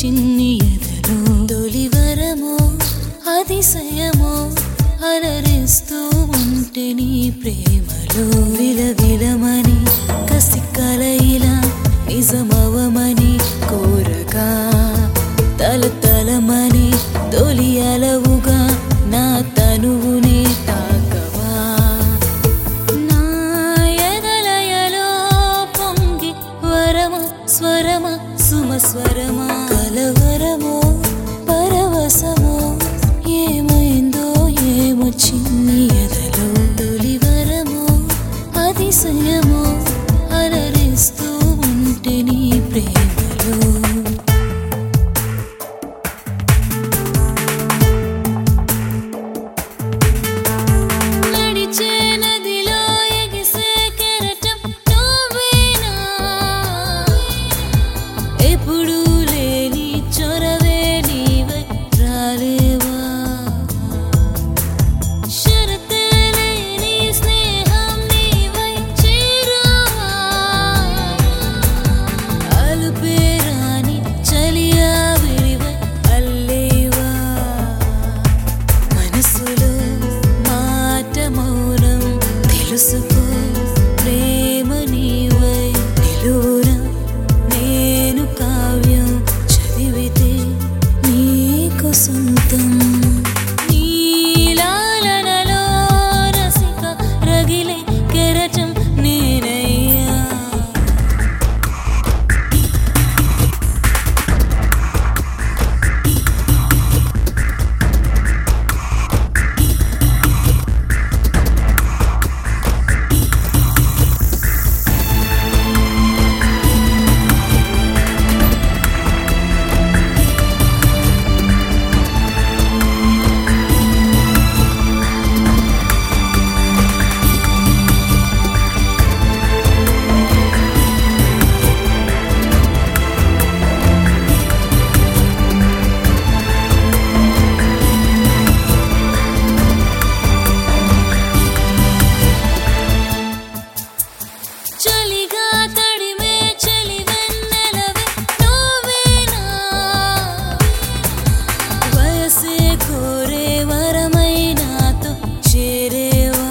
చిన్ని ఎదలో తొలివరమో అతిశయమో అలరిస్తూ ఉంటే నీ ప్రేమలో విలవిలమని కసి కలయిలా నిజమవమని కోరగా తల తలమని తొలి అలవుగా నా తనువునే తాకవా నా ఎదలయలో పొంగి వరమ స్వరమ సుమ స్వరమ కలవరమో పరవశమో ఏమైందో ఏమో చిన్ని ఎదలో తొలివరమో అతిశయమో అలరిస్తూ ఉంటే నీ ప్రేమలో నడిచే నదిలో ఎగిసే కెరటం నువ్వేనా ఎప్పుడు లేని చొరవే నీవై రాలేవా షరతే లేని స్నేహం నీవై చేరావా అలుపేరాని చలియా విడివై అల్లేవా మనసులో మాట మౌనం తెలుసుకో ప్రేమ నీవై నిలువున నేను కావ్యం చదివితే నీకు సొంతం నీలాలనలో రసిక రగిలే కెరటం నేనయ్యా చలిగా తడిమే చలి వెన్నెలవే నువ్వేనా వయసే కోరే వరమై నాతో చేరేవా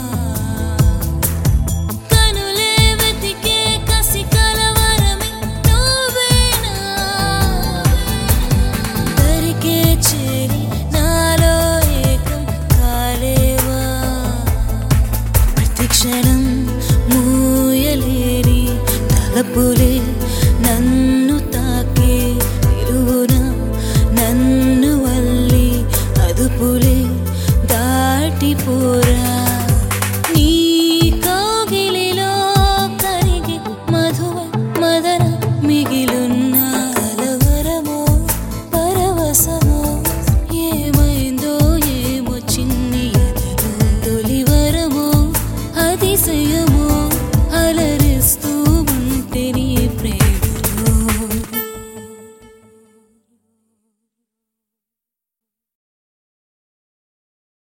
కనులే వెతికే కసి కలవరమే నువ్వేనా దరికే చేరి నాలో ఏకం కాలేవా ప్రతిక్షణం మూయలేని తలపులే నన్ను తాకే నిలువున నన్ను వల్లి అదుపులే దాటిపోయే